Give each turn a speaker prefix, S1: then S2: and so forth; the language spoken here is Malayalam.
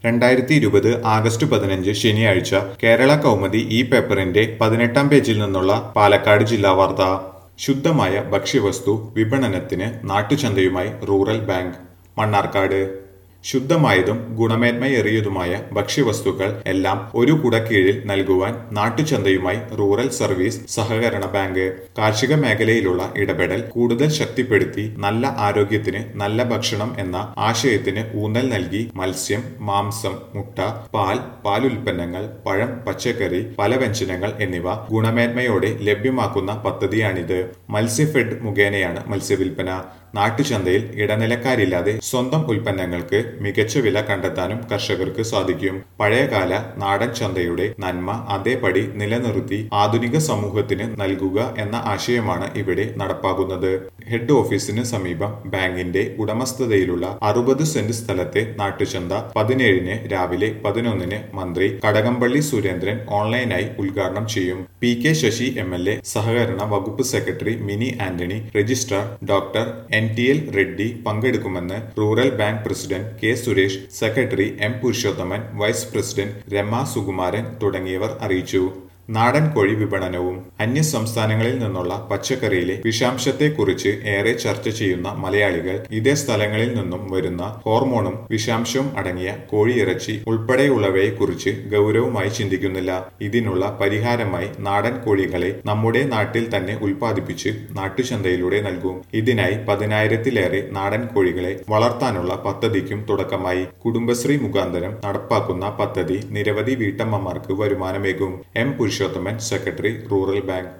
S1: രണ്ടായിരത്തി ഇരുപത് ആഗസ്റ്റ് പതിനഞ്ച് ശനിയാഴ്ച കേരള കൗമുദി ഈ പേപ്പറിന്റെ പതിനെട്ടാം പേജിൽ നിന്നുള്ള പാലക്കാട് ജില്ലാ വാർത്ത ശുദ്ധമായ ഭക്ഷ്യവസ്തു വിപണനത്തിന് നാട്ടുചന്തയുമായി റൂറൽ ബാങ്ക് മണ്ണാർക്കാട് ശുദ്ധമായതും ഗുണമേന്മയേറിയതുമായ ഭക്ഷ്യവസ്തുക്കൾ എല്ലാം ഒരു കുടക്കീഴിൽ നൽകുവാൻ നാട്ടുചന്തയുമായി റൂറൽ സർവീസ് സഹകരണ ബാങ്ക് കാർഷിക മേഖലയിലുള്ള ഇടപെടൽ കൂടുതൽ ശക്തിപ്പെടുത്തി നല്ല ആരോഗ്യത്തിന് നല്ല ഭക്ഷണം എന്ന ആശയത്തിന് ഊന്നൽ നൽകി മത്സ്യം മാംസം മുട്ട പാൽ പാലുൽപ്പന്നങ്ങൾ പഴം പച്ചക്കറി പലവ്യഞ്ജനങ്ങൾ എന്നിവ ഗുണമേന്മയോടെ ലഭ്യമാക്കുന്ന പദ്ധതിയാണിത് മത്സ്യഫെഡ് മുഖേനയാണ് മത്സ്യവിൽപ്പന നാട്ടുചന്തയിൽ ഇടനിലക്കാരില്ലാതെ സ്വന്തം ഉൽപ്പന്നങ്ങൾക്ക് മികച്ച വില കണ്ടെത്താനും കർഷകർക്ക് സാധിക്കും പഴയകാല നാടൻ ചന്തയുടെ നന്മ അതേപടി നിലനിർത്തി ആധുനിക സമൂഹത്തിന് നൽകുക എന്ന ആശയമാണ് ഇവിടെ നടപ്പാകുന്നത് ഹെഡ് ഓഫീസിന് സമീപം ബാങ്കിന്റെ ഉടമസ്ഥതയിലുള്ള അറുപത് സെന്റ് സ്ഥലത്തെ നാട്ടുചന്ത പതിനേഴിന് രാവിലെ പതിനൊന്നിന് മന്ത്രി കടകംപള്ളി സുരേന്ദ്രൻ ഓൺലൈനായി ഉദ്ഘാടനം ചെയ്യും P K Sasi M L A സഹകരണ വകുപ്പ് secretary Mini Antony registrar doctor N T L Reddy പങ്കെടുക്കുമെന്ന് rural bank president K Suresh secretary M Purushothaman vice president Rama Sukumaran തുടങ്ങിയവർ അറിയിച്ചു നാടൻ കോഴി വിപണനവും അന്യ സംസ്ഥാനങ്ങളിൽ നിന്നുള്ള പച്ചക്കറിയിലെ വിഷാംശത്തെക്കുറിച്ച് ഏറെ ചർച്ച ചെയ്യുന്ന മലയാളികൾ ഇതേ സ്ഥലങ്ങളിൽ നിന്നും വരുന്ന ഹോർമോണും വിഷാംശവും അടങ്ങിയ കോഴിയിറച്ചി ഉൾപ്പെടെയുള്ളവയെക്കുറിച്ച് ഗൗരവമായി ചിന്തിക്കുന്നില്ല ഇതിനുള്ള പരിഹാരമായി നാടൻ കോഴികളെ നമ്മുടെ നാട്ടിൽ തന്നെ ഉൽപ്പാദിപ്പിച്ച് നാട്ടുചന്തയിലൂടെ നൽകും ഇതിനായി പതിനായിരത്തിലേറെ നാടൻ കോഴികളെ വളർത്താനുള്ള പദ്ധതിക്കും തുടക്കമായി കുടുംബശ്രീ മുഖാന്തരം നടപ്പാക്കുന്ന പദ്ധതി നിരവധി വീട്ടമ്മമാർക്ക് വരുമാനമേകും M Purushothaman secretary rural bank